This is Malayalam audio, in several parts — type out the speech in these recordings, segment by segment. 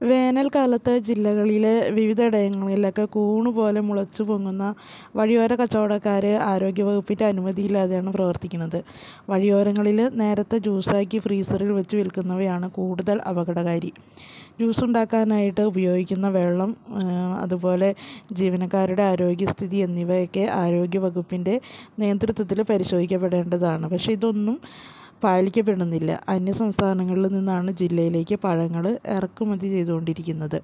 വേനൽക്കാലത്ത് ജില്ലകളിലെ വിവിധയിടങ്ങളിലൊക്കെ കൂണ് പോലെ മുളച്ചു പൊങ്ങുന്ന വഴിയോര കച്ചവടക്കാർ ആരോഗ്യവകുപ്പിൻ്റെ അനുമതിയില്ലാതെയാണ് പ്രവർത്തിക്കുന്നത് വഴിയോരങ്ങളിൽ നേരത്തെ ജ്യൂസാക്കി ഫ്രീസറിൽ വെച്ച് വിൽക്കുന്നവയാണ് കൂടുതൽ അപകടകാരി ജ്യൂസ് ഉണ്ടാക്കാനായിട്ട് ഉപയോഗിക്കുന്ന വെള്ളം അതുപോലെ ജീവനക്കാരുടെ ആരോഗ്യസ്ഥിതി എന്നിവയൊക്കെ ആരോഗ്യവകുപ്പിൻ്റെ നേതൃത്വത്തിൽ പരിശോധിക്കപ്പെടേണ്ടതാണ് പക്ഷേ ഇതൊന്നും പാലിക്കപ്പെടുന്നില്ല അന്യ സംസ്ഥാനങ്ങളിൽ നിന്നാണ് ജില്ലയിലേക്ക് പഴങ്ങൾ ഇറക്കുമതി ചെയ്തുകൊണ്ടിരിക്കുന്നത്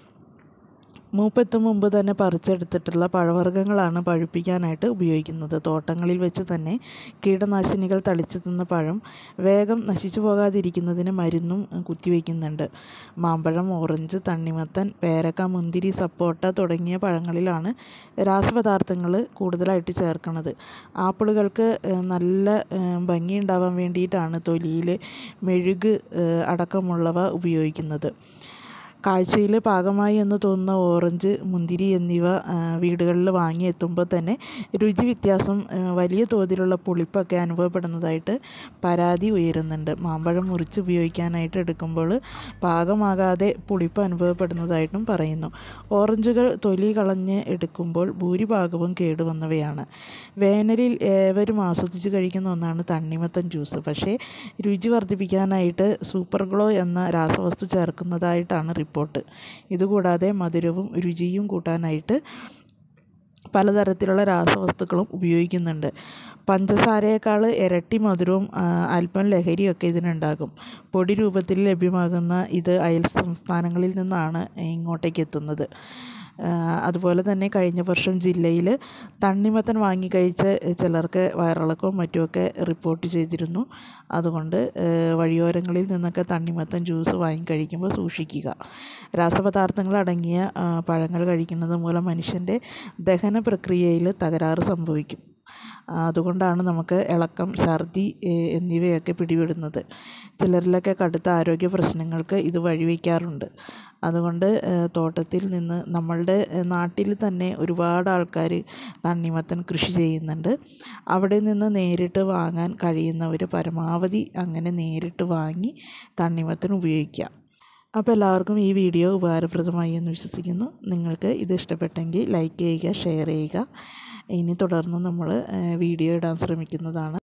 മൂപ്പെത്തും മുമ്പ് തന്നെ പറിച്ചെടുത്തിട്ടുള്ള പഴവർഗ്ഗങ്ങളാണ് പഴുപ്പിക്കാനായിട്ട് ഉപയോഗിക്കുന്നത് തോട്ടങ്ങളിൽ വെച്ച് തന്നെ കീടനാശിനികൾ തളിച്ചെത്തുന്ന പഴം വേഗം നശിച്ചു പോകാതിരിക്കുന്നതിന് മരുന്നും കുത്തിവയ്ക്കുന്നുണ്ട് മാമ്പഴം ഓറഞ്ച് തണ്ണിമത്തൻ പേരക്ക മുന്തിരി സപ്പോട്ട തുടങ്ങിയ പഴങ്ങളിലാണ് രാസപദാർത്ഥങ്ങൾ കൂടുതലായിട്ട് ചേർക്കുന്നത് ആപ്പിളുകൾക്ക് നല്ല ഭംഗി ഉണ്ടാവാൻ വേണ്ടിയിട്ടാണ് തൊലിയിൽ മെഴുക് അടക്കമുള്ളവ ഉപയോഗിക്കുന്നത് കാഴ്ചയിൽ പാകമായി എന്ന് തോന്നുന്ന ഓറഞ്ച് മുന്തിരി എന്നിവ വീടുകളിൽ വാങ്ങി എത്തുമ്പോൾ തന്നെ രുചി വ്യത്യാസം വലിയ തോതിലുള്ള പുളിപ്പൊക്കെ അനുഭവപ്പെടുന്നതായിട്ട് പരാതി ഉയരുന്നുണ്ട് മാമ്പഴം മുറിച്ച് ഉപയോഗിക്കാനായിട്ട് എടുക്കുമ്പോൾ പാകമാകാതെ പുളിപ്പ് അനുഭവപ്പെടുന്നതായിട്ടും പറയുന്നു ഓറഞ്ചുകൾ തൊലി കളഞ്ഞ് എടുക്കുമ്പോൾ ഭൂരിഭാഗവും കേടുവന്നവയാണ് വേനലിൽ ഏവരും ആസ്വദിച്ച് കഴിക്കുന്ന ഒന്നാണ് തണ്ണിമത്തൻ ജ്യൂസ് പക്ഷേ രുചി വർദ്ധിപ്പിക്കാനായിട്ട് സൂപ്പർ ഗ്ലോ എന്ന രാസവസ്തു ചേർക്കുന്നതായിട്ടാണ് റിപ്പോർട്ട് ഇതുകൂടാതെ മധുരവും രുചിയും കൂട്ടാനായിട്ട് പലതരത്തിലുള്ള രാസവസ്തുക്കളും ഉപയോഗിക്കുന്നുണ്ട് പഞ്ചസാരയേക്കാൾ ഇരട്ടി മധുരവും അല്പം ലഹരിയൊക്കെ ഇതിനുണ്ടാകും പൊടി രൂപത്തിൽ ലഭ്യമാകുന്ന ഇത് അയൽ സംസ്ഥാനങ്ങളിൽ നിന്നാണ് ഇങ്ങോട്ടേക്ക് എത്തുന്നത് അതുപോലെ തന്നെ കഴിഞ്ഞ വർഷം ജില്ലയിൽ തണ്ണിമത്തൻ വാങ്ങിക്കഴിച്ച് ചിലർക്ക് വയറിളക്കവും മറ്റുമൊക്കെ റിപ്പോർട്ട് ചെയ്തിരുന്നു അതുകൊണ്ട് വഴിയോരങ്ങളിൽ നിന്നൊക്കെ തണ്ണിമത്തൻ ജ്യൂസ് വാങ്ങിക്കഴിക്കുമ്പോൾ സൂക്ഷിക്കുക രാസപദാർത്ഥങ്ങൾ അടങ്ങിയ പഴങ്ങൾ കഴിക്കുന്നത് മൂലം മനുഷ്യൻ്റെ ദഹന പ്രക്രിയയിൽ തകരാറ് സംഭവിക്കും അതുകൊണ്ടാണ് നമുക്ക് ഇളക്കം ഛർദി എന്നിവയൊക്കെ പിടിപെടുന്നത് ചിലരിലൊക്കെ കടുത്ത ആരോഗ്യ പ്രശ്നങ്ങൾക്ക് ഇത് വഴിവെക്കാറുണ്ട് അതുകൊണ്ട് തോട്ടത്തിൽ നിന്ന് നമ്മളുടെ നാട്ടിൽ തന്നെ ഒരുപാട് ആൾക്കാർ തണ്ണിമത്തൻ കൃഷി ചെയ്യുന്നുണ്ട് അവിടെ നിന്ന് നേരിട്ട് വാങ്ങാൻ കഴിയുന്നവർ പരമാവധി അങ്ങനെ നേരിട്ട് വാങ്ങി തണ്ണിമത്തൻ ഉപയോഗിക്കുക അപ്പോൾ എല്ലാവർക്കും ഈ വീഡിയോ ഉപകാരപ്രദമായി എന്ന് വിശ്വസിക്കുന്നു നിങ്ങൾക്ക് ഇത് ഇഷ്ടപ്പെട്ടെങ്കിൽ ലൈക്ക് ചെയ്യുക ഷെയർ ചെയ്യുക ഇനി തുടർന്ന് നമ്മൾ വീഡിയോ ഇടാൻ ശ്രമിക്കുന്നതാണ്